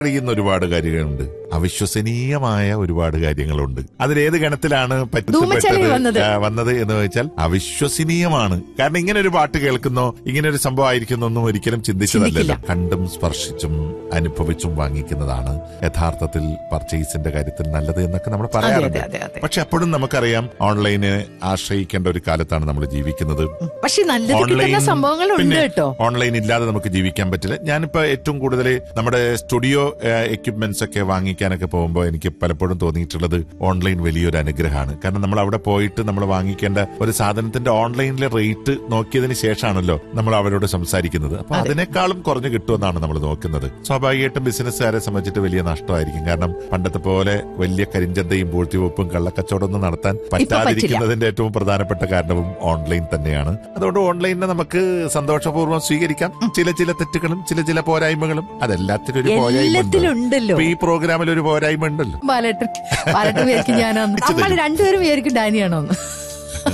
അറിയുന്ന ഒരുപാട് കാര്യങ്ങളുണ്ട് അവിശ്വസനീയമായ ഒരുപാട് കാര്യങ്ങളുണ്ട് അതിലേത് ഗണത്തിലാണ് ധൂമച്ചെലി വന്നത്. ആ, വന്നത് എന്ന് വെച്ചാൽ അവിശ്വസനീയമാണ് കാരണം ഇങ്ങനെ ഒരു പാട്ട് കേൾക്കുന്നോ ഇങ്ങനെ ഒരു സംഭവം ആയിരിക്കുന്നൊന്നും ഒരിക്കലും ചിന്തിച്ചതല്ലല്ലോ കണ്ടും സ്പർശിച്ചും അനുഭവിച്ചും വാങ്ങിക്കുന്നതാണ് യഥാർത്ഥത്തിൽ പർച്ചേസിന്റെ കാര്യത്തിൽ നല്ലത് എന്നൊക്കെ നമ്മൾ പറയാറുണ്ട് അതെ, അതെ, അതെ. പക്ഷെ അപ്പോഴും നമുക്കറിയാം ഓൺലൈനെ ആശ്രയിക്കേണ്ട ഒരു കാലത്താണ് നമ്മൾ ജീവിക്കുന്നത് പക്ഷെ നല്ലത് കിട്ടുന്ന സംഭവങ്ങളുണ്ട് പിന്നെ കേട്ടോ ഓൺലൈൻ ഇല്ലാതെ നമുക്ക് ജീവിക്കാൻ പറ്റില്ല ഞാനിപ്പോ ഏറ്റവും കൂടുതൽ നമ്മുടെ സ്റ്റുഡിയോ എക്യുപ്മെന്റ്സ് ഒക്കെ വാങ്ങിക്കാനൊക്കെ പോകുമ്പോൾ എനിക്ക് പലപ്പോഴും തോന്നിയിട്ടുള്ളത് ഓൺലൈൻ വലിയൊരു അനുഗ്രഹമാണ് കാരണം നമ്മൾ അവിടെ പോയിട്ട് നമ്മൾ വാങ്ങിക്കേണ്ട ഒരു സാധനത്തിന്റെ ഓൺലൈനിലെ റേറ്റ് നോക്കിയതിന് ശേഷമാണല്ലോ നമ്മൾ അവരോട് സംസാരിക്കുന്നത് അപ്പൊ അതിനേക്കാളും കുറഞ്ഞു കിട്ടുമെന്നാണ് നമ്മൾ നോക്കുന്നത് സ്വാഭാവികമായിട്ടും ബിസിനസ്സുകാരെ സംബന്ധിച്ചിട്ട് വലിയ നഷ്ടമായിരിക്കും കാരണം പണ്ടത്തെ പോലെ വലിയ കരിഞ്ചന്തയും പൂഴ്ത്തിവെപ്പും കള്ളക്കച്ചവടമൊന്നും നടത്താൻ പറ്റാതിരിക്കുന്നതിന്റെ ഏറ്റവും പ്രധാനപ്പെട്ട കാരണവും ഓൺലൈൻ തന്നെയാണ് അതുകൊണ്ട് ഓൺലൈനിനെ നമുക്ക് സന്തോഷപൂർവ്വം സ്വീകരിക്കാം ചില ചില തെറ്റുകളും ചില ചില പോരായ്മകളും അതെല്ലാത്തിനും ഒരു പോരായ്മ എല്ലാത്തിലും ഉണ്ടല്ലോ ഈ പ്രോഗ്രാമിൽ ഒരു പോരായ്മ ഉണ്ടല്ലോ ബാലേട്ടൻ ബാലേട്ടൻ വിചാരിക്കും ഞാനാന്ന് നമ്മൾ രണ്ടുപേരും വിചാരിക്കും ഡാനിയാണോന്ന്